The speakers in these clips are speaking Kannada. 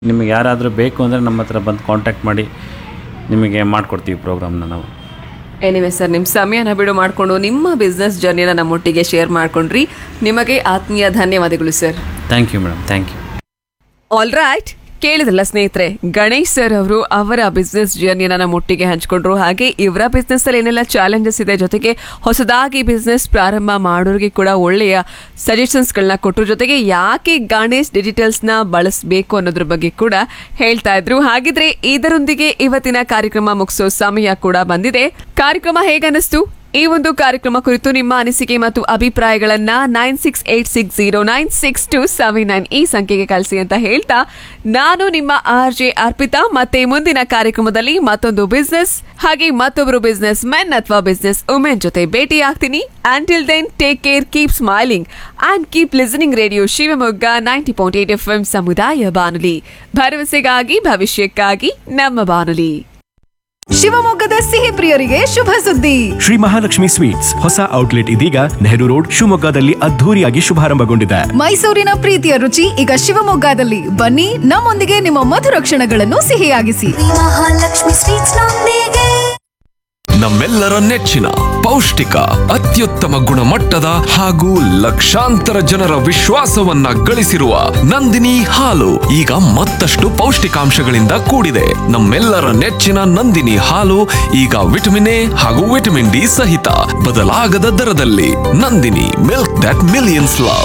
ನಿಮಗೆ ಯಾರಾದರೂ ಬೇಕು ಅಂದರೆ ನಮ್ಮ ಹತ್ರ ಬಂದು ಕಾಂಟ್ಯಾಕ್ಟ್ ಮಾಡಿ ನಿಮಗೆ ಮಾಡಿಕೊಡ್ತೀವಿ ಪ್ರೋಗ್ರಾಮ್ನ ನಾವು ಎನಿವೆ ಸರ್ ನಿಮ್ಮ ಸಮಯನ ಬಿಡು ಮಾಡಿಕೊಂಡು ನಿಮ್ಮ ಬಿಸ್ನೆಸ್ ಜರ್ನಿನ ನಮ್ಮೊಟ್ಟಿಗೆ ಶೇರ್ ಮಾಡ್ಕೊಂಡ್ರಿ ನಿಮಗೆ ಆತ್ಮೀಯ ಧನ್ಯವಾದಗಳು sir thank you madam thank you all right ಕೇಳಿದ್ರಲ್ಲ ಸ್ನೇಹಿತರೆ ಗಣೇಶ್ ಸರ್ ಅವರು ಅವರ ಬಿಸ್ನೆಸ್ ಜರ್ನಿನ ನಮ್ಮೊಟ್ಟಿಗೆ ಹಂಚ್ಕೊಂಡ್ರು ಹಾಗೆ ಇವರ ಬಿಸ್ನೆಸ್ ಅಲ್ಲಿ ಏನೆಲ್ಲ ಚಾಲೆಂಜಸ್ ಇದೆ ಜೊತೆಗೆ ಹೊಸದಾಗಿ ಬಿಸ್ನೆಸ್ ಪ್ರಾರಂಭ ಮಾಡೋರಿಗೆ ಕೂಡ ಒಳ್ಳೆಯ ಸಜೆಷನ್ಸ್ಗಳನ್ನ ಕೊಟ್ಟರು ಜೊತೆಗೆ ಯಾಕೆ ಗಣೇಶ್ ಡಿಜಿಟಲ್ಸ್ನ ಬಳಸಬೇಕು ಅನ್ನೋದ್ರ ಬಗ್ಗೆ ಕೂಡ ಹೇಳ್ತಾ ಇದ್ರು ಹಾಗಿದ್ರೆ ಇದರೊಂದಿಗೆ ಇವತ್ತಿನ ಕಾರ್ಯಕ್ರಮ ಮುಗಿಸೋ ಸಮಯ ಕೂಡ ಬಂದಿದೆ ಕಾರ್ಯಕ್ರಮ ಹೇಗನ್ನಿಸ್ತು ಈ ಒಂದು ಕಾರ್ಯಕ್ರಮ ಕುರಿತು ನಿಮ್ಮ ಅನಿಸಿಕೆ ಮತ್ತು ಅಭಿಪ್ರಾಯಗಳನ್ನ nine six eight six zero nine six two seven nine ಈ ಸಂಖ್ಯೆಗೆ ಕಳಿಸಿ ಅಂತ ಹೇಳ್ತಾ ನಾನು ನಿಮ್ಮ ಆರ್ ಜೆ ಅರ್ಪಿತಾ ಮತ್ತೆ ಮುಂದಿನ ಕಾರ್ಯಕ್ರಮದಲ್ಲಿ ಮತ್ತೊಂದು ಬಿಸ್ನೆಸ್ ಹಾಗೆ ಮತ್ತೊಬ್ಬರು ಬಿಸ್ನೆಸ್ ಮೆನ್ ಅಥವಾ ಬಿಸ್ನೆಸ್ ವುಮೆನ್ ಜೊತೆ ಭೇಟಿ ಆಗ್ತೀನಿ until then take care keep smiling and keep listening radio Shivamogga ninety point eight F M ಸಮುದಾಯ ಬಾನುಲಿ ಭರವಸೆಗಾಗಿ ಭವಿಷ್ಯಕ್ಕಾಗಿ ನಮ್ಮ ಬಾನುಲಿ ಶಿವಮೊಗ್ಗದ ಸಿಹಿ ಪ್ರಿಯರಿಗೆ ಶುಭ ಸುದ್ದಿ ಶ್ರೀ ಮಹಾಲಕ್ಷ್ಮಿ ಸ್ವೀಟ್ಸ್ ಹೊಸ ಔಟ್ಲೆಟ್ ಇದೀಗ ನೆಹರು ರೋಡ್ ಶಿವಮೊಗ್ಗದಲ್ಲಿ ಅದ್ಧೂರಿಯಾಗಿ ಶುಭಾರಂಭಗೊಂಡಿದೆ ಮೈಸೂರಿನ ಪ್ರೀತಿಯ ರುಚಿ ಈಗ ಶಿವಮೊಗ್ಗದಲ್ಲಿ ಬನ್ನಿ ನಮ್ಮೊಂದಿಗೆ ನಿಮ್ಮ ಮಧುರ ಕ್ಷಣಗಳನ್ನು ಸಿಹಿಯಾಗಿಸಿ ಮಹಾಲಕ್ಷ್ಮಿ ಸ್ವೀಟ್ಸ್ ನೊಂದಿಗೆ ನಮ್ಮೆಲ್ಲರ ನೆಚ್ಚಿನ ಪೌಷ್ಟಿಕ ಅತ್ಯುತ್ತಮ ಗುಣಮಟ್ಟದ ಹಾಗೂ ಲಕ್ಷಾಂತರ ಜನರ ವಿಶ್ವಾಸವನ್ನ ಗಳಿಸಿರುವ ನಂದಿನಿ ಹಾಲು ಈಗ ಮತ್ತಷ್ಟು ಪೌಷ್ಟಿಕಾಂಶಗಳಿಂದ ಕೂಡಿದೆ ನಮ್ಮೆಲ್ಲರ ನೆಚ್ಚಿನ ನಂದಿನಿ ಹಾಲು ಈಗ ವಿಟಮಿನ್ ಎ ಹಾಗೂ ವಿಟಮಿನ್ ಡಿ ಸಹಿತ ಬದಲಾಗದ ದರದಲ್ಲಿ Nandini milk that millions love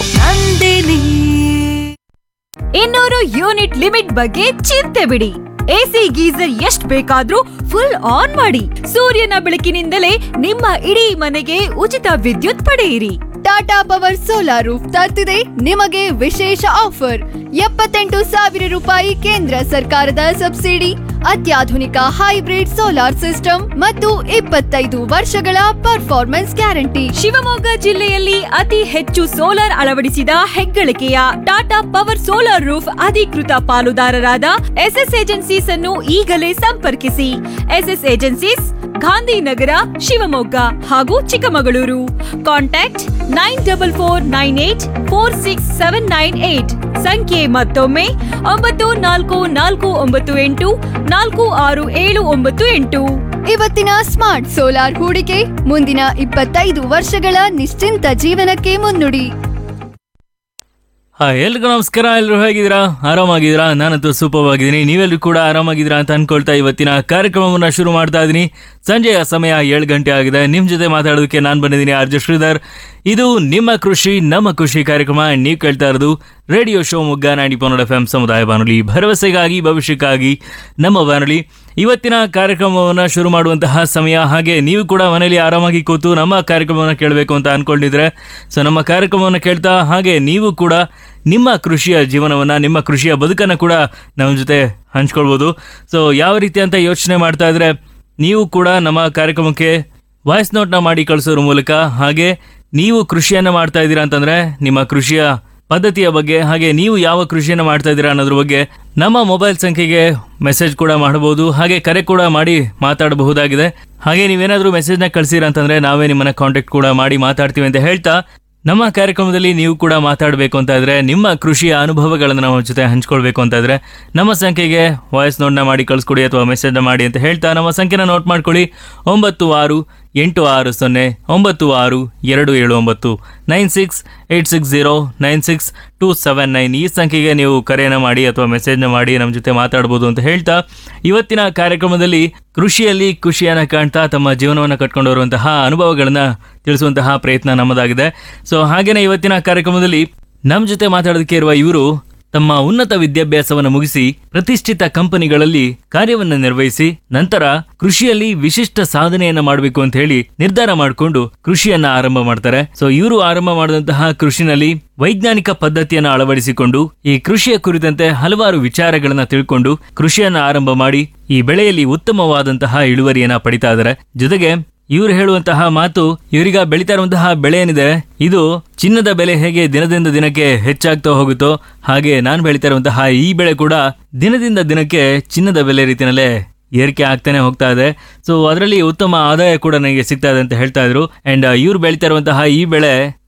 ಇನ್ನೂರು ಯೂನಿಟ್ ಲಿಮಿಟ್ ಬಗ್ಗೆ ಚಿಂತೆ ಬಿಡಿ ಎಸಿ ಗೀಸರ್ ಎಷ್ಟ್ ಬೇಕಾದ್ರೂ ಫುಲ್ ಆನ್ ಮಾಡಿ ಸೂರ್ಯನ ಬೆಳಕಿನಿಂದಲೇ ನಿಮ್ಮ ಇಡೀ ಮನೆಗೆ ಉಚಿತ ವಿದ್ಯುತ್ ಪಡೆಯಿರಿ ಟಾಟಾ ಪವರ್ ಸೋಲಾರ್ ರೂಫ್ ತರ್ತಿದೆ ನಿಮಗೆ ವಿಶೇಷ ಆಫರ್ ಎಪ್ಪತ್ತೆಂಟು ಸಾವಿರ ರೂಪಾಯಿ ಕೇಂದ್ರ ಸರ್ಕಾರದ ಸಬ್ಸಿಡಿ ಅತ್ಯಾಧುನಿಕ ಹೈಬ್ರಿಡ್ ಸೋಲಾರ್ ಸಿಸ್ಟಮ್ ಮತ್ತು ಇಪ್ಪತ್ತೈದು ವರ್ಷಗಳ ಪರ್ಫಾರ್ಮೆನ್ಸ್ ಗ್ಯಾರಂಟಿ ಶಿವಮೊಗ್ಗ ಜಿಲ್ಲೆಯಲ್ಲಿ ಅತಿ ಹೆಚ್ಚು ಸೋಲಾರ್ ಅಳವಡಿಸಿದ ಹೆಗ್ಗಳಿಕೆಯ ಟಾಟಾ ಪವರ್ ಸೋಲಾರ್ ರೂಫ್ ಅಧಿಕೃತ ಪಾಲುದಾರರಾದ ಎಸ್ಎಸ್ ಏಜೆನ್ಸೀಸ್ ಅನ್ನು ಈಗಲೇ ಸಂಪರ್ಕಿಸಿ ಎಸ್ಎಸ್ ಏಜೆನ್ಸೀಸ್ ಗಾಂಧಿನಗರ ಶಿವಮೊಗ್ಗ ಹಾಗೂ Chikkamagaluru contact nine double four nine eight four six seven nine eight ಸಂಖ್ಯೆ ಮತ್ತೊಮ್ಮೆ ಒಂಬತ್ತು ನಾಲ್ಕು ನಾಲ್ಕು ಒಂಬತ್ತು ಎಂಟು ನಾಲ್ಕು ಆರು ಏಳು ಒಂಬತ್ತು ಎಂಟು ಇವತ್ತಿನ ಸ್ಮಾರ್ಟ್ ಸೋಲಾರ್ ಹೂಡಿಕೆ ಮುಂದಿನ ಇಪ್ಪತ್ತೈದು ವರ್ಷಗಳ ನಿಶ್ಚಿಂತ ಜೀವನಕ್ಕೆ ಮುನ್ನುಡಿ ಹಾಯ್ ಎಲ್ರಿಗೂ ನಮಸ್ಕಾರ ಎಲ್ಲರೂ ಹೇಗಿದ್ದೀರಾ ಆರಾಮಾಗಿದ್ದೀರಾ ನಾನಂತೂ ಸೂಪರ್ ಆಗಿದ್ದೀನಿ ನೀವೆಲ್ಲರೂ ಕೂಡ ಆರಾಮಾಗಿದ್ದೀರಾ ಅಂತ ಅನ್ಕೊಳ್ತಾ ಇವತ್ತಿನ ಕಾರ್ಯಕ್ರಮವನ್ನು ಶುರು ಮಾಡ್ತಾ ಇದ್ದೀನಿ ಸಂಜೆಯ ಸಮಯ ಏಳು ಗಂಟೆ ಆಗಿದೆ ನಿಮ್ಮ ಜೊತೆ ಮಾತಾಡೋದಕ್ಕೆ ನಾನು ಬಂದಿದ್ದೀನಿ ಆರ್ ಜೆ ಶ್ರೀಧರ್ ಇದು ನಿಮ್ಮ ಕೃಷಿ ನಮ್ಮ ಖುಷಿ ಕಾರ್ಯಕ್ರಮ ನೀವು ಕೇಳ್ತಾ ಇರೋದು ರೇಡಿಯೋ ಶೋ ಮುಗ್ಗ ನಾಡಿ ಪನ್ನಡ ಎಫ್ ಎಂ ಸಮುದಾಯ ಬಾನುಲಿ ಭರವಸೆಗಾಗಿ ಭವಿಷ್ಯಕ್ಕಾಗಿ ನಮ್ಮ ಬಾನುಲಿ ಇವತ್ತಿನ ಕಾರ್ಯಕ್ರಮವನ್ನು ಶುರು ಮಾಡುವಂತಹ ಸಮಯ ಹಾಗೆ ನೀವು ಕೂಡ ಮನೆಯಲ್ಲಿ ಆರಾಮಾಗಿ ಕೂತು ನಮ್ಮ ಕಾರ್ಯಕ್ರಮವನ್ನು ಕೇಳಬೇಕು ಅಂತ ಅನ್ಕೊಂಡಿದ್ರೆ ಸೊ ನಮ್ಮ ಕಾರ್ಯಕ್ರಮವನ್ನು ಕೇಳ್ತಾ ಹಾಗೆ ನೀವು ಕೂಡ ನಿಮ್ಮ ಕೃಷಿಯ ಜೀವನವನ್ನು ನಿಮ್ಮ ಕೃಷಿಯ ಬದುಕನ್ನು ಕೂಡ ನಮ್ಮ ಜೊತೆ ಹಂಚ್ಕೊಳ್ಬೋದು ಸೊ ಯಾವ ರೀತಿ ಅಂತ ಯೋಚನೆ ಮಾಡ್ತಾ ಇದ್ರೆ ನೀವು ಕೂಡ ನಮ್ಮ ಕಾರ್ಯಕ್ರಮಕ್ಕೆ ವಾಯ್ಸ್ ನೋಟ್ನ ಮಾಡಿ ಕಳಿಸೋದ್ರ ಮೂಲಕ ಹಾಗೆ ನೀವು ಕೃಷಿಯನ್ನು ಮಾಡ್ತಾ ಇದ್ದೀರಾ ಅಂತಂದ್ರೆ ನಿಮ್ಮ ಕೃಷಿಯ ಪದ್ಧತಿಯ ಬಗ್ಗೆ ಹಾಗೆ ನೀವು ಯಾವ ಕೃಷಿಯನ್ನು ಮಾಡ್ತಾ ಇದ್ದೀರಾ ಅನ್ನೋದ್ರ ಬಗ್ಗೆ ನಮ್ಮ ಮೊಬೈಲ್ ಸಂಖ್ಯೆಗೆ ಮೆಸೇಜ್ ಕೂಡ ಮಾಡಬಹುದು ಹಾಗೆ ಕರೆ ಕೂಡ ಮಾಡಿ ಮಾತಾಡಬಹುದಾಗಿದೆ ಹಾಗೆ ನೀವೇನಾದರೂ ಮೆಸೇಜ್ನ ಕಳಿಸಿರ ಅಂತಂದ್ರೆ ನಾವೇ ನಿಮ್ಮನ್ನ ಕಾಂಟ್ಯಾಕ್ಟ್ ಕೂಡ ಮಾಡಿ ಮಾತಾಡ್ತೀವಿ ಅಂತ ಹೇಳ್ತಾ ನಮ್ಮ ಕಾರ್ಯಕ್ರಮದಲ್ಲಿ ನೀವು ಕೂಡ ಮಾತಾಡಬೇಕು ಅಂತ ಇದ್ರೆ ನಿಮ್ಮ ಕೃಷಿಯ ಅನುಭವಗಳನ್ನು ನಮ್ಮ ಜೊತೆ ಹಂಚ್ಕೊಳ್ಬೇಕು ಅಂತ ಇದ್ರೆ ನಮ್ಮ ಸಂಖ್ಯೆಗೆ ವಾಯ್ಸ್ ನೋಟ್ನ ಮಾಡಿ ಕಳಿಸ್ಕೊಡಿ ಅಥವಾ ಮೆಸೇಜ್ನ ಮಾಡಿ ಅಂತ ಹೇಳ್ತಾ ನಮ್ಮ ಸಂಖ್ಯೆನ ನೋಟ್ ಮಾಡ್ಕೊಳ್ಳಿ ಒಂಬತ್ತು ಆರು ಎಂಟು ಆರು ಸೊನ್ನೆ ಒಂಬತ್ತು ಆರು ಎರಡು ಏಳು ಒಂಬತ್ತು nine six eight six zero nine six two seven nine ಈ ಸಂಖ್ಯೆಗೆ ನೀವು ಕರೆಯನ್ನು ಮಾಡಿ ಅಥವಾ ಮೆಸೇಜ್ನ ಮಾಡಿ ನಮ್ಮ ಜೊತೆ ಮಾತಾಡ್ಬೋದು ಅಂತ ಹೇಳ್ತಾ ಇವತ್ತಿನ ಕಾರ್ಯಕ್ರಮದಲ್ಲಿ ಕೃಷಿಯಲ್ಲಿ ಖುಷಿಯನ್ನು ಕಾಣ್ತಾ ತಮ್ಮ ಜೀವನವನ್ನು ಕಟ್ಕೊಂಡು ಬರುವಂತಹ ಅನುಭವಗಳನ್ನು ತಿಳಿಸುವಂತಹ ಪ್ರಯತ್ನ ನಮ್ಮದಾಗಿದೆ ಸೊ ಹಾಗೇನೆ ಇವತ್ತಿನ ಕಾರ್ಯಕ್ರಮದಲ್ಲಿ ನಮ್ಮ ಜೊತೆ ಮಾತಾಡೋದಕ್ಕೆ ಇರುವ ಇವರು ತಮ್ಮ ಉನ್ನತ ವಿದ್ಯಾಭ್ಯಾಸವನ್ನು ಮುಗಿಸಿ ಪ್ರತಿಷ್ಠಿತ ಕಂಪನಿಗಳಲ್ಲಿ ಕಾರ್ಯವನ್ನು ನಿರ್ವಹಿಸಿ ನಂತರ ಕೃಷಿಯಲ್ಲಿ ವಿಶಿಷ್ಟ ಸಾಧನೆಯನ್ನ ಮಾಡಬೇಕು ಅಂತ ಹೇಳಿ ನಿರ್ಧಾರ ಮಾಡಿಕೊಂಡು ಕೃಷಿಯನ್ನ ಆರಂಭ ಮಾಡ್ತಾರೆ ಸೊ ಇವರು ಆರಂಭ ಮಾಡಿದಂತಹ ಕೃಷಿನಲ್ಲಿ ವೈಜ್ಞಾನಿಕ ಪದ್ಧತಿಯನ್ನು ಅಳವಡಿಸಿಕೊಂಡು ಈ ಕೃಷಿಯ ಕುರಿತಂತೆ ಹಲವಾರು ವಿಚಾರಗಳನ್ನ ತಿಳ್ಕೊಂಡು ಕೃಷಿಯನ್ನ ಆರಂಭ ಮಾಡಿ ಈ ಬೆಳೆಯಲ್ಲಿ ಉತ್ತಮವಾದಂತಹ ಇಳುವರಿಯನ್ನ ಪಡಿತಾ ಇದ್ದಾರೆ ಜೊತೆಗೆ ಇವ್ರು ಹೇಳುವಂತಹ ಮಾತು ಇವರೀಗ ಬೆಳೀತಾ ಇರುವಂತಹ ಬೆಳೆ ಏನಿದೆ ಇದು ಚಿನ್ನದ ಬೆಲೆ ಹೇಗೆ ದಿನದಿಂದ ದಿನಕ್ಕೆ ಹೆಚ್ಚಾಗ್ತಾ ಹೋಗುತ್ತೋ ಹಾಗೆ ನಾನು ಬೆಳೀತಾ ಇರುವಂತಹ ಈ ಬೆಳೆ ಕೂಡ ದಿನದಿಂದ ದಿನಕ್ಕೆ ಚಿನ್ನದ ಬೆಲೆ ರೀತಿಯಲ್ಲೇ ಏರಿಕೆ ಆಗ್ತಾನೆ ಹೋಗ್ತಾ ಇದೆ ಸೊ ಅದರಲ್ಲಿ ಉತ್ತಮ ಆದಾಯ ಕೂಡ ನನಗೆ ಸಿಗ್ತಾ ಇದೆ ಅಂತ ಹೇಳ್ತಾ ಇದ್ರು ಅಂಡ್ ಇವ್ರು ಬೆಳೀತಾ ಇರುವಂತಹ ಈ ಬೆಳೆ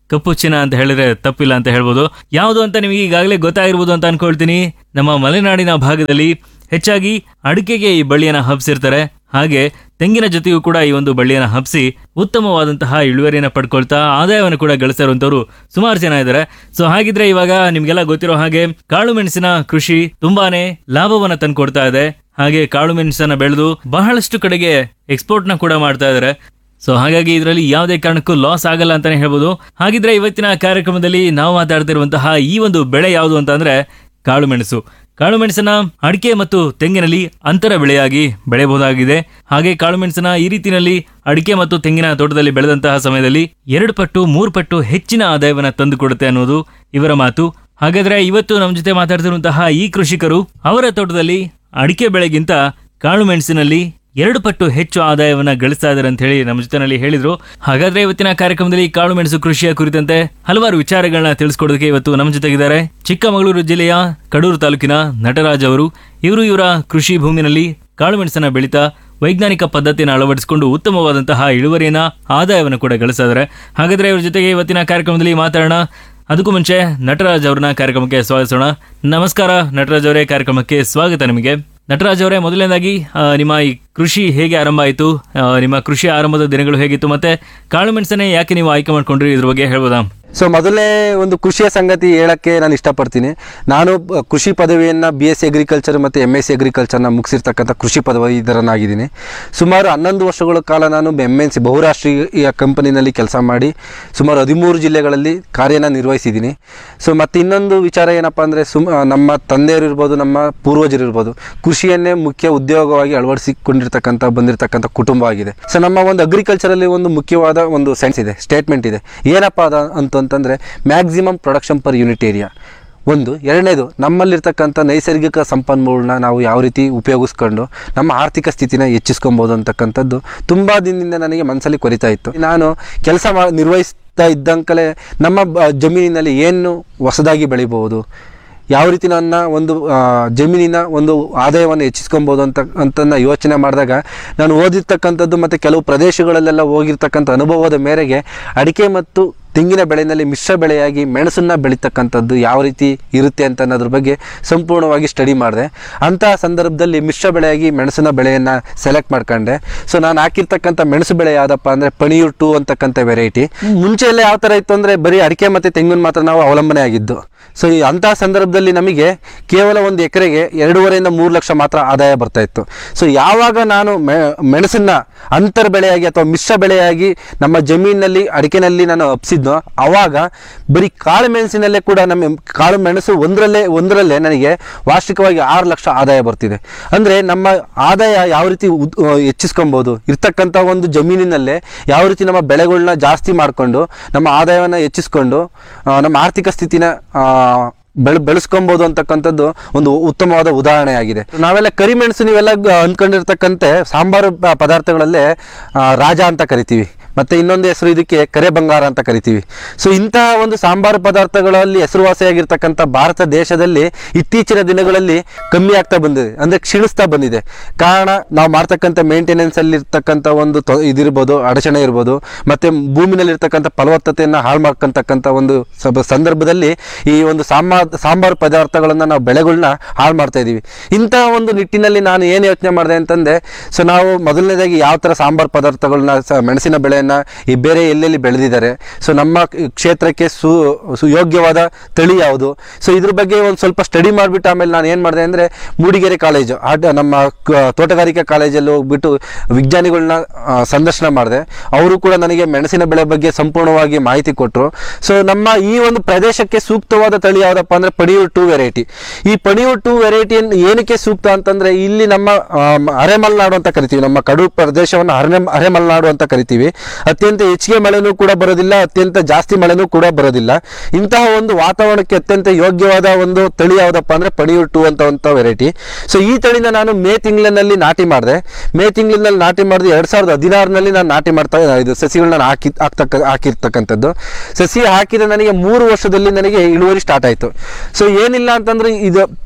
ಕಪ್ಪು ಚಿನ್ನ ಅಂತ ಹೇಳಿದ್ರೆ ತಪ್ಪಿಲ್ಲ ಅಂತ ಹೇಳ್ಬೋದು ಯಾವುದು ಅಂತ ನಿಮಗೆ ಈಗಾಗಲೇ ಗೊತ್ತಾಗಿರ್ಬೋದು ಅಂತ ಅನ್ಕೊಳ್ತೀನಿ ನಮ್ಮ ಮಲೆನಾಡಿನ ಭಾಗದಲ್ಲಿ ಹೆಚ್ಚಾಗಿ ಅಡಿಕೆಗೆ ಈ ಬಳ್ಳಿಯನ್ನ ಹಬ್ಸಿರ್ತಾರೆ ಹಾಗೆ ತೆಂಗಿನ ಜೊತೆಗೂ ಕೂಡ ಈ ಒಂದು ಬಳ್ಳಿಯನ್ನ ಹಬ್ಸಿ ಉತ್ತಮವಾದಂತಹ ಇಳುವರಿಯನ್ನ ಪಡ್ಕೊಳ್ತಾ ಆದಾಯವನ್ನು ಕೂಡ ಗಳಿಸ್ತಾ ಇರುವಂತವ್ರು ಸುಮಾರು ಜನ ಇದ್ದಾರೆ ಸೊ ಹಾಗಿದ್ರೆ ಇವಾಗ ನಿಮ್ಗೆಲ್ಲ ಗೊತ್ತಿರೋ ಹಾಗೆ ಕಾಳು ಮೆಣಸಿನ ಕೃಷಿ ತುಂಬಾನೇ ಲಾಭವನ್ನ ತಂದ್ಕೊಡ್ತಾ ಇದೆ ಹಾಗೆ ಕಾಳು ಮೆಣಸನ್ನ ಬೆಳೆದು ಬಹಳಷ್ಟು ಕಡೆಗೆ ಎಕ್ಸ್ಪೋರ್ಟ್ ನ ಕೂಡ ಮಾಡ್ತಾ ಇದ್ದಾರೆ ಸೊ ಹಾಗಾಗಿ ಇದರಲ್ಲಿ ಯಾವುದೇ ಕಾರಣಕ್ಕೂ ಲಾಸ್ ಆಗಲ್ಲ ಅಂತಾನೆ ಹೇಳ್ಬೋದು ಹಾಗಿದ್ರೆ ಇವತ್ತಿನ ಕಾರ್ಯಕ್ರಮದಲ್ಲಿ ನಾವು ಮಾತಾಡ್ತಿರುವಂತಹ ಈ ಒಂದು ಬೆಳೆ ಯಾವುದು ಅಂತ ಅಂದ್ರೆ ಕಾಳು ಮೆಣಸು ಕಾಳು ಮೆಣಸನ್ನ ಅಡಿಕೆ ಮತ್ತು ತೆಂಗಿನಲ್ಲಿ ಅಂತರ ಬೆಳೆಯಾಗಿ ಬೆಳೆಯಬಹುದಾಗಿದೆ ಹಾಗೆ ಕಾಳು ಮೆಣಸನ್ನ ಈ ರೀತಿಯಲ್ಲಿ ಅಡಿಕೆ ಮತ್ತು ತೆಂಗಿನ ತೋಟದಲ್ಲಿ ಬೆಳೆದಂತಹ ಸಮಯದಲ್ಲಿ ಎರಡು ಪಟ್ಟು ಮೂರು ಪಟ್ಟು ಹೆಚ್ಚಿನ ಆದಾಯವನ್ನ ತಂದುಕೊಡುತ್ತೆ ಅನ್ನೋದು ಇವರ ಮಾತು ಹಾಗಾದ್ರೆ ಇವತ್ತು ನಮ್ಮ ಜೊತೆ ಮಾತಾಡ್ತಿರುವಂತಹ ಈ ಕೃಷಿಕರು ಅವರ ತೋಟದಲ್ಲಿ ಅಡಿಕೆ ಬೆಳೆಗಿಂತ ಕಾಳು ಮೆಣಸಿನಲ್ಲಿ ಎರಡು ಪಟ್ಟು ಹೆಚ್ಚು ಆದಾಯವನ್ನ ಗಳಿಸ್ತಾ ಇದ್ದಾರೆ ಅಂತ ಹೇಳಿ ನಮ್ಮ ಜೊತೆನಲ್ಲಿ ಹೇಳಿದ್ರು ಹಾಗಾದ್ರೆ ಇವತ್ತಿನ ಕಾರ್ಯಕ್ರಮದಲ್ಲಿ ಕಾಳು ಮೆಣಸು ಕೃಷಿಯ ಕುರಿತಂತೆ ಹಲವಾರು ವಿಚಾರಗಳನ್ನ ತಿಳಿಸ್ಕೊಡೋದಕ್ಕೆ ಇವತ್ತು ನಮ್ಮ ಜೊತೆಗಿದ್ದಾರೆ ಚಿಕ್ಕಮಗಳೂರು ಜಿಲ್ಲೆಯ ಕಡೂರು ತಾಲೂಕಿನ ನಟರಾಜ್ ಅವರು ಇವರು ಇವರ ಕೃಷಿ ಭೂಮಿನಲ್ಲಿ ಕಾಳು ಮೆಣಸನ್ನ ಬೆಳೀತಾ ವೈಜ್ಞಾನಿಕ ಪದ್ಧತಿಯನ್ನು ಅಳವಡಿಸಿಕೊಂಡು ಉತ್ತಮವಾದಂತಹ ಇಳುವರಿಯನ್ನ ಆದಾಯವನ್ನು ಕೂಡ ಗಳಿಸ್ತಾ ಇದ್ದಾರೆ ಹಾಗಾದ್ರೆ ಇವ್ರ ಜೊತೆಗೆ ಇವತ್ತಿನ ಕಾರ್ಯಕ್ರಮದಲ್ಲಿ ಮಾತಾಡೋಣ ಅದಕ್ಕೂ ಮುಂಚೆ ನಟರಾಜ್ ಅವ್ರನ್ನ ಕಾರ್ಯಕ್ರಮಕ್ಕೆ ಸ್ವಾಗತಿಸೋಣ ನಮಸ್ಕಾರ ನಟರಾಜ್ ಅವರೇ ಕಾರ್ಯಕ್ರಮಕ್ಕೆ ಸ್ವಾಗತ ನಿಮಗೆ ನಟರಾಜ್ ಅವರೇ ಮೊದಲನೇದಾಗಿ ಆ, ನಿಮ್ಮ ಈ ಕೃಷಿ ಹೇಗೆ ಆರಂಭ ಆಯಿತು ಆ, ನಿಮ್ಮ ಕೃಷಿ ಆರಂಭದ ದಿನಗಳು ಹೇಗಿತ್ತು ಮತ್ತೆ ಕಾಳು ಮೆಣಸನ್ನೇ ಯಾಕೆ ನೀವು ಆಯ್ಕೆ ಮಾಡ್ಕೊಂಡ್ರಿ ಇದ್ರ ಬಗ್ಗೆ ಹೇಳ್ಬೋದಾ ಸೊ ಮೊದಲನೇ ಒಂದು ಖುಷಿಯ ಸಂಗತಿ ಹೇಳಕ್ಕೆ ನಾನು ಇಷ್ಟಪಡ್ತೀನಿ ನಾನು ಬ- ಕೃಷಿ ಪದವಿಯನ್ನು ಬಿ ಎಸ್ ಸಿ ಅಗ್ರಿಕಲ್ಚರ್ ಮತ್ತು ಎಮ್ ಎಸ್ ಸಿ ಅಗ್ರಿಕಲ್ಚರ್ನ ಮುಗಿಸಿರ್ತಕ್ಕಂಥ ಕೃಷಿ ಪದವೀಧರನಾಗಿದ್ದೀನಿ ಸುಮಾರು ಹನ್ನೊಂದು ವರ್ಷಗಳ ಕಾಲ ನಾನು ಎಮ್ ಎನ್ ಸಿ ಬಹುರಾಷ್ಟ್ರೀಯ ಕಂಪನಿನಲ್ಲಿ ಕೆಲಸ ಮಾಡಿ ಸುಮಾರು ಹದಿಮೂರು ಜಿಲ್ಲೆಗಳಲ್ಲಿ ಕಾರ್ಯನ ನಿರ್ವಹಿಸಿದ್ದೀನಿ ಸೊ ಮತ್ತು ಇನ್ನೊಂದು ವಿಚಾರ ಏನಪ್ಪ ಅಂದರೆ ಸುಮ್ ನಮ್ಮ ತಂದೆಯರು ಇರ್ಬೋದು ನಮ್ಮ ಪೂರ್ವಜರು ಇರ್ಬೋದು ಕೃಷಿಯನ್ನೇ ಮುಖ್ಯ ಉದ್ಯೋಗವಾಗಿ ಅಳವಡಿಸಿಕೊಂಡಿರ್ತಕ್ಕಂಥ ಬಂದಿರತಕ್ಕಂಥ ಕುಟುಂಬ ಆಗಿದೆ ಸೊ ನಮ್ಮ ಒಂದು ಅಗ್ರಿಕಲ್ಚರಲ್ಲಿ ಒಂದು ಮುಖ್ಯವಾದ ಒಂದು ಸೆನ್ಸ್ ಇದೆ ಸ್ಟೇಟ್ಮೆಂಟ್ ಇದೆ ಏನಪ್ಪ ಅದ ಅಂತಂತಂದರೆ maximum production per unit area ಒಂದು ಎರಡನೇದು ನಮ್ಮಲ್ಲಿರ್ತಕ್ಕಂಥ ನೈಸರ್ಗಿಕ ಸಂಪನ್ಮೂಲನ ನಾವು ಯಾವ ರೀತಿ ಉಪಯೋಗಿಸ್ಕೊಂಡು ನಮ್ಮ ಆರ್ಥಿಕ ಸ್ಥಿತಿನ ಹೆಚ್ಚಿಸ್ಕೊಬೋದು ಅಂತಕ್ಕಂಥದ್ದು ತುಂಬ ದಿನದಿಂದ ನನಗೆ ಮನಸ್ಸಲ್ಲಿ ಕೊರಿತಾ ಇತ್ತು ನಾನು ಕೆಲಸ ಮಾ ನಿರ್ವಹಿಸ್ತಾ ಇದ್ದಂಕಲೇ ನಮ್ಮ ಬ- ಜಮೀನಿನಲ್ಲಿ ಏನು ಹೊಸದಾಗಿ ಬೆಳಿಬೋದು ಯಾವ ರೀತಿ ನನ್ನ ಒಂದು ಆ, ಜಮೀನಿನ ಒಂದು ಆದಾಯವನ್ನು ಹೆಚ್ಚಿಸ್ಕೊಬೋದು ಅಂತ ಅಂತ ನಾ ಯೋಚನೆ ಮಾಡಿದಾಗ ನಾನು ಓದಿರ್ತಕ್ಕಂಥದ್ದು ಮತ್ತು ಕೆಲವು ಪ್ರದೇಶಗಳಲ್ಲೆಲ್ಲ ಹೋಗಿರ್ತಕ್ಕಂಥ ಅನುಭವದ ಮೇರೆಗೆ ಅಡಿಕೆ ಮತ್ತು ತೆಂಗಿನ ಬೆಳೆಯಲ್ಲಿ ಮಿಶ್ರ ಬೆಳೆಯಾಗಿ ಮೆಣಸನ್ನು ಬೆಳೀತಕ್ಕಂಥದ್ದು ಯಾವ ರೀತಿ ಇರುತ್ತೆ ಅಂತ ಅನ್ನೋದ್ರ ಬಗ್ಗೆ ಸಂಪೂರ್ಣವಾಗಿ ಸ್ಟಡಿ ಮಾಡಿದೆ ಅಂತಹ ಸಂದರ್ಭದಲ್ಲಿ ಮಿಶ್ರ ಬೆಳೆಯಾಗಿ ಮೆಣಸಿನ ಬೆಳೆಯನ್ನು ಸೆಲೆಕ್ಟ್ ಮಾಡ್ಕೊಂಡೆ ಸೊ ನಾನು ಹಾಕಿರ್ತಕ್ಕಂಥ ಮೆಣಸು ಬೆಳೆ ಯಾವುದಪ್ಪ ಅಂದರೆ ಪಣಿಯೂರ್ ಟೂ ಅಂತಕ್ಕಂಥ ವೆರೈಟಿ ಮುಂಚೆ ಎಲ್ಲ ಯಾವ ಥರ ಇತ್ತು ಅಂದರೆ ಬರೀ ಅಡಿಕೆ ಮತ್ತು ತೆಂಗಿನ ಮಾತ್ರ ನಾವು ಅವಲಂಬನೆ ಆಗಿದ್ದು ಸೊ ಈ ಅಂತಹ ಸಂದರ್ಭದಲ್ಲಿ ನಮಗೆ ಕೇವಲ ಒಂದು ಎಕರೆಗೆ ಎರಡೂವರೆಯಿಂದ ಮೂರು ಲಕ್ಷ ಮಾತ್ರ ಆದಾಯ ಬರ್ತಾ ಇತ್ತು ಸೊ ಯಾವಾಗ ನಾನು ಮೆ ಮೆಣಸನ್ನ ಅಂತರ ಬೆಳೆಯಾಗಿ ಅಥವಾ ಮಿಶ್ರ ಬೆಳೆಯಾಗಿ ನಮ್ಮ ಜಮೀನಿನಲ್ಲಿ ಅಡಿಕೆನಲ್ಲಿ ನಾನು ಹಬ್ಸಿದ್ನೋ ಅವಾಗ ಬರೀ ಕಾಳು ಮೆಣಸಿನಲ್ಲೇ ಕೂಡ ನಮ್ಮ ಕಾಳು ಮೆಣಸು ಒಂದರಲ್ಲೇ ಒಂದರಲ್ಲೇ ನನಗೆ ವಾರ್ಷಿಕವಾಗಿ ಆರು ಲಕ್ಷ ಆದಾಯ ಬರ್ತಿದೆ ಅಂದರೆ ನಮ್ಮ ಆದಾಯ ಯಾವ ರೀತಿ ಉದ್- ಆ, ಹೆಚ್ಚಿಸ್ಕೊಬೋದು ಇರ್ತಕ್ಕಂಥ ಒಂದು ಜಮೀನಿನಲ್ಲೇ ಯಾವ ರೀತಿ ನಮ್ಮ ಬೆಳೆಗಳನ್ನ ಜಾಸ್ತಿ ಮಾಡಿಕೊಂಡು ನಮ್ಮ ಆದಾಯವನ್ನು ಹೆಚ್ಚಿಸ್ಕೊಂಡು ಆ, ನಮ್ಮ ಆರ್ಥಿಕ ಸ್ಥಿತಿನ ಆ, ಬೆಳೆ ಬೆಳೆಸ್ಕೊಬೋದು ಅಂತಕ್ಕಂಥದ್ದು ಒಂದು ಉತ್ತಮವಾದ ಉದಾಹರಣೆ ಆಗಿದೆ ನಾವೆಲ್ಲ ಕರಿಮೆಣಸು ನೀವೆಲ್ಲ ಗ- ಅಂದ್ಕೊಂಡಿರ್ತಕ್ಕಂತೆ ಸಾಂಬಾರು ಪ- ಪದಾರ್ಥಗಳಲ್ಲೇ ಆ, ರಾಜ ಅಂತ ಕರಿತೀವಿ ಮತ್ತು ಇನ್ನೊಂದು ಹೆಸರು ಇದಕ್ಕೆ ಕರೆ ಬಂಗಾರ ಅಂತ ಕರಿತೀವಿ ಸೊ ಇಂತಹ ಒಂದು ಸಾಂಬಾರು ಪದಾರ್ಥಗಳಲ್ಲಿ ಹೆಸರುವಾಸಿಯಾಗಿರ್ತಕ್ಕಂಥ ಭಾರತ ದೇಶದಲ್ಲಿ ಇತ್ತೀಚಿನ ದಿನಗಳಲ್ಲಿ ಕಮ್ಮಿ ಆಗ್ತಾ ಬಂದಿದೆ ಅಂದರೆ ಕ್ಷೀಣಿಸ್ತಾ ಬಂದಿದೆ ಕಾರಣ ನಾವು ಮಾಡ್ತಕ್ಕಂಥ ಮೇಂಟೆನೆನ್ಸ್ ಇರ್ತಕ್ಕಂಥ ಒಂದು ತೊ ಇದಿರ್ಬೋದು ಅಡಚಣೆ ಇರ್ಬೋದು ಮತ್ತು ಭೂಮಿನಲ್ಲಿರ್ತಕ್ಕಂಥ ಫಲವತ್ತತೆಯನ್ನು ಹಾಳು ಮಾಡ್ಕೊಂತಕ್ಕಂಥ ಒಂದು ಸಬ ಸಂದರ್ಭದಲ್ಲಿ ಈ ಒಂದು ಸಾಂಬಾರ್ ಸಾಂಬಾರು ಪದಾರ್ಥಗಳನ್ನು ನಾವು ಬೆಳೆಗಳನ್ನ ಹಾಳು ಮಾಡ್ತಾ ಇದ್ದೀವಿ ಇಂತಹ ಒಂದು ನಿಟ್ಟಿನಲ್ಲಿ ನಾನು ಏನು ಯೋಚನೆ ಮಾಡಿದೆ ಅಂತಂದೆ ಸೊ ನಾವು ಮೊದಲನೇದಾಗಿ ಯಾವ ಥರ ಸಾಂಬಾರು ಪದಾರ್ಥಗಳನ್ನ ಸ ಮೆಣಸಿನ ಬೆಳೆಯನ್ನು ಈ ಬೇರೆ ಎಲ್ಲೆಲ್ಲಿ ಬೆಳೆದಿದ್ದಾರೆ ಸೊ ನಮ್ಮ ಕ್ಷೇತ್ರಕ್ಕೆ ಸು ಸುಯೋಗ್ಯವಾದ ತಳಿ ಯಾವುದು ಸೊ ಇದ್ರ ಬಗ್ಗೆ ಒಂದು ಸ್ವಲ್ಪ ಸ್ಟಡಿ ಮಾಡಿಬಿಟ್ಟು ಆಮೇಲೆ ನಾನು ಏನು ಮಾಡಿದೆ ಅಂದರೆ ಮೂಡಿಗೆರೆ ಕಾಲೇಜು ಆಟ ನಮ್ಮ ಕ- ತೋಟಗಾರಿಕಾ ಕಾಲೇಜಲ್ಲಿ ಹೋಗ್ಬಿಟ್ಟು ವಿಜ್ಞಾನಿಗಳನ್ನ ಆ, ಸಂದರ್ಶನ ಮಾಡಿದೆ ಅವರು ಕೂಡ ನನಗೆ ಮೆಣಸಿನ ಬೆಳೆ ಬಗ್ಗೆ ಸಂಪೂರ್ಣವಾಗಿ ಮಾಹಿತಿ ಕೊಟ್ಟರು ಸೊ ನಮ್ಮ ಈ ಒಂದು ಪ್ರದೇಶಕ್ಕೆ ಸೂಕ್ತವಾದ ತಳಿ ಯಾವುದಪ್ಪ ಅಂದರೆ ಪಣಿಯೂರ್ ಟೂ ವೆರೈಟಿ ಈ ಪಣಿಯೂರ್ ಟೂ ವೆರೈಟಿಯನ್ನು ಏನಕ್ಕೆ ಸೂಕ್ತ ಅಂತಂದರೆ ಇಲ್ಲಿ ನಮ್ಮ ಆ, ಮ- ಅರೆಮಲೆನಾಡು ಅಂತ ಕರಿತೀವಿ ನಮ್ಮ ಕಡೂರು ಪ್ರದೇಶವನ್ನು ಅರೆ ಅರೆಮಲೆನಾಡು ಅಂತ ಕರಿತೀವಿ ಅತ್ಯಂತ ಹೆಚ್ಚಿಗೆ ಮಳೆನೂ ಕೂಡ ಬರೋದಿಲ್ಲ ಅತ್ಯಂತ ಜಾಸ್ತಿ ಮಳೆನೂ ಕೂಡ ಬರೋದಿಲ್ಲ ಇಂತಹ ಒಂದು ವಾತಾವರಣಕ್ಕೆ ಅತ್ಯಂತ ಯೋಗ್ಯವಾದ ಒಂದು ತಳಿ ಯಾವುದಪ್ಪ ಅಂದರೆ ಪಣಿಯೂರ್ ಟೂ ಅಂತ ಅಂತ ವೆರೈಟಿ ಸೊ ಈ ತಳಿನ ನಾನು ಮೇ ತಿಂಗಳಿನಲ್ಲಿ ನಾಟಿ ಮಾಡಿದೆ ಮೇ ತಿಂಗಳಿನಲ್ಲಿ ನಾಟಿ ಮಾಡಿದೆ ಎರಡು ಸಾವಿರದ ಹದಿನಾರರಲ್ಲಿ ನಾನು ನಾಟಿ ಮಾಡ್ತಾ ಇದು ಸಸಿಗಳನ್ನ ಹಾಕಿ ಹಾಕ್ತಕ್ಕ ಹಾಕಿರ್ತಕ್ಕಂಥದ್ದು ಸಸಿ ಹಾಕಿದ ನನಗೆ ಮೂರು ವರ್ಷದಲ್ಲಿ ನನಗೆ ಇಳುವರಿ ಸ್ಟಾರ್ಟ್ ಆಯಿತು ಸೊ ಏನಿಲ್ಲ ಅಂತಂದರೆ ಇದು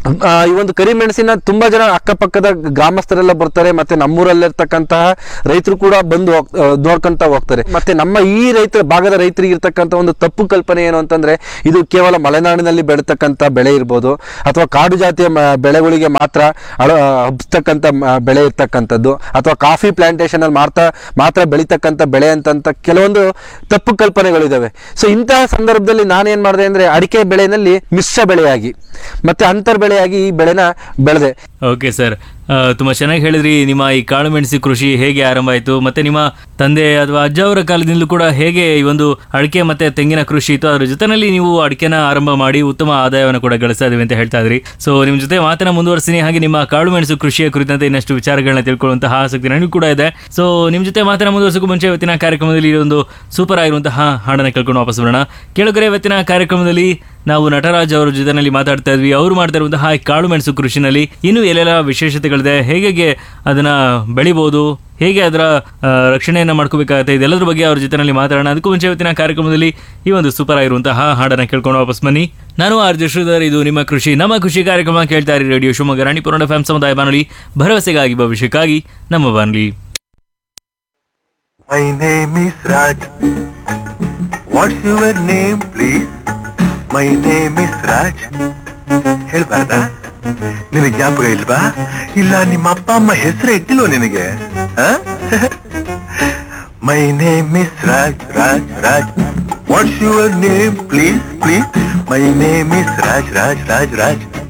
ಆ, ಈ ಒಂದು ಕರಿಮೆಣಸಿನ ತುಂಬಾ ಜನ ಅಕ್ಕಪಕ್ಕದ ಗ್ರಾಮಸ್ಥರೆಲ್ಲ ಬರ್ತಾರೆ ಮತ್ತೆ ನಮ್ಮೂರಲ್ಲಿರ್ತಕ್ಕಂತಹ ರೈತರು ಕೂಡ ಬಂದು ಹೋಗ್- ಆ, ನೋಡ್ಕೊಂತ ಹೋಗ್ತಾರೆ ಮತ್ತೆ ನಮ್ಮ ಈ ರೈತರ ಭಾಗದ ರೈತರಿಗೆ ಇರ್ತಕ್ಕಂಥ ಒಂದು ತಪ್ಪು ಕಲ್ಪನೆ ಏನು ಅಂತಂದ್ರೆ ಇದು ಕೇವಲ ಮಲೆನಾಡಿನಲ್ಲಿ ಬೆಳೀತಕ್ಕಂಥ ಬೆಳೆ ಇರ್ಬೋದು ಅಥವಾ ಕಾಡು ಜಾತಿಯ ಮ- ಬೆಳೆಗಳಿಗೆ ಮಾತ್ರ ಅಳ ಹಬ್ಸ್ತಕ್ಕಂಥ ಮ- ಬೆಳೆ ಇರ್ತಕ್ಕಂಥದ್ದು ಅಥವಾ ಕಾಫಿ ಪ್ಲಾಂಟೇಶನ್ ಅಲ್ಲಿ ಮಾತ್ರ ಮಾತ್ರ ಬೆಳೀತಕ್ಕಂಥ ಬೆಳೆ ಅಂತಂತ ಕೆಲವೊಂದು ತಪ್ಪು ಕಲ್ಪನೆಗಳಿದಾವೆ ಸೊ ಇಂತಹ ಸಂದರ್ಭದಲ್ಲಿ ನಾನೇನ್ ಮಾಡಿದೆ ಅಂದ್ರೆ ಅಡಿಕೆ ಬೆಳೆನಲ್ಲಿ ಮಿಶ್ರ ಬೆಳೆಯಾಗಿ ಮತ್ತೆ ಅಂತರ್ ಬೆಳೆಯಾಗಿ ಈ ಬೆಳೆನ ಬೆಳೆದೆ ಓಕೆ ಸರ್ ತುಂಬ ಚೆನ್ನಾಗಿ ಹೇಳಿದ್ರಿ ನಿಮ್ಮ ಈ ಕಾಳುಮೆಣಸಿ ಕೃಷಿ ಹೇಗೆ ಆರಂಭ ಆಯಿತು ಮತ್ತೆ ನಿಮ್ಮ ತಂದೆ ಅಥವಾ ಅಜ್ಜ ಅವರ ಕಾಲದಿಂದಲೂ ಕೂಡ ಹೇಗೆ ಈ ಒಂದು ಅಡಿಕೆ ಮತ್ತೆ ತೆಂಗಿನ ಕೃಷಿ ಇತ್ತು ಅದ್ರ ಜೊತೆನಲ್ಲಿ ನೀವು ಅಡಿಕೆನ ಆರಂಭ ಮಾಡಿ ಉತ್ತಮ ಆದಾಯವನ್ನು ಕೂಡ ಗಳಿಸ್ತಾ ಇದೀವಿ ಅಂತ ಹೇಳ್ತಾ ಇದ್ರಿ ಸೊ ನಿಮ್ಮ ಜೊತೆ ಮಾತನ್ನ ಮುಂದುವರಿಸ್ತೀನಿ ಹಾಗೆ ನಿಮ್ಮ ಕಾಳುಮೆಣಸು ಕೃಷಿಯ ಕುರಿತಂತೆ ಇನ್ನಷ್ಟು ವಿಚಾರಗಳನ್ನ ತಿಳ್ಕೊಳ್ಳುವಂತಹ ಆಸಕ್ತಿ ನನಗೂ ಕೂಡ ಇದೆ ಸೊ ನಿಮ್ಮ ಜೊತೆ ಮಾತನ್ನ ಮುಂದುವರಿಸೋಕ್ಕೂ ಮುಂಚೆ ಇವತ್ತಿನ ಕಾರ್ಯಕ್ರಮದಲ್ಲಿ ಈ ಒಂದು ಸೂಪರ್ ಆಗಿರುವಂತಹ ಹಾಡನ್ನ ಕೇಳ್ಕೊಂಡು ವಾಪಸ್ ಬರೋಣ ಕೇಳುಗರೆ ಇವತ್ತಿನ ಕಾರ್ಯಕ್ರಮದಲ್ಲಿ ನಾವು ನಟರಾಜ್ ಅವರ ಜೊತೆನಲ್ಲಿ ಮಾತಾಡ್ತಾ ಇದ್ವಿ ಅವರು ಮಾಡ್ತಾ ಇರುವಂತಹ ಈ ಕಾಳು ಮೆಣಸು ಕೃಷಿನಲ್ಲಿ ಇನ್ನೂ ಎಲ್ಲೆಲ್ಲ ವಿಶೇಷತೆಗಳಿದೆ ಹೇಗೆ ಅದನ್ನ ಬೆಳಿಬೋದು ಹೇಗೆ ಅದರ ಆ, ರಕ್ಷಣೆಯನ್ನ ಮಾಡ್ಕೋಬೇಕಾಗತ್ತೆ ಇದೆಲ್ಲದ್ರ ಬಗ್ಗೆ ಅವ್ರ ಜೊತೆನಲ್ಲಿ ಮಾತಾಡೋಣ ಅದಕ್ಕೂ ಮುಂಚೆ ಇವತ್ತಿನ ಕಾರ್ಯಕ್ರಮದಲ್ಲಿ ಈ ಒಂದು ಸೂಪರ್ ಆಗಿರುವಂತಹ ಹಾಡನ್ನ ಕೇಳ್ಕೊಂಡು ವಾಪಸ್ ಬನ್ನಿ ನಾನು ಆರ್ ಜೆ ಶ್ರೀಧರ್ ಇದು ನಿಮ್ಮ ಕೃಷಿ ನಮ್ಮ ಕೃಷಿ ಕಾರ್ಯಕ್ರಮ ಕೇಳ್ತಾ ಇರಿ ರೇಡಿಯೋ ಶಿವಮೊಗ್ಗ ರಾಣಿಪುರ ಫ್ಯಾಮ್ ಸಮುದಾಯ ಬಾನುಲಿ ಭರವಸೆಗಾಗಿ ಭವಿಷ್ಯಕ್ಕಾಗಿ ನಮ್ಮ ಬಾನುಲಿ My name is Raj. What's your name, please? My name is Raj. ಹೇಳ್ಬಾರ್ದಾ ನಿನಗೆ ಜ್ಞಾಪಕ ಇಲ್ವಾ ಇಲ್ಲ ನಿಮ್ಮ ಅಪ್ಪ ಅಮ್ಮ ಹೆಸರು ಇಟ್ಟಿಲ್ವ ನಿನಗೆ my name is Raj Raj Raj what's your name please please my name is Raj Raj Raj Raj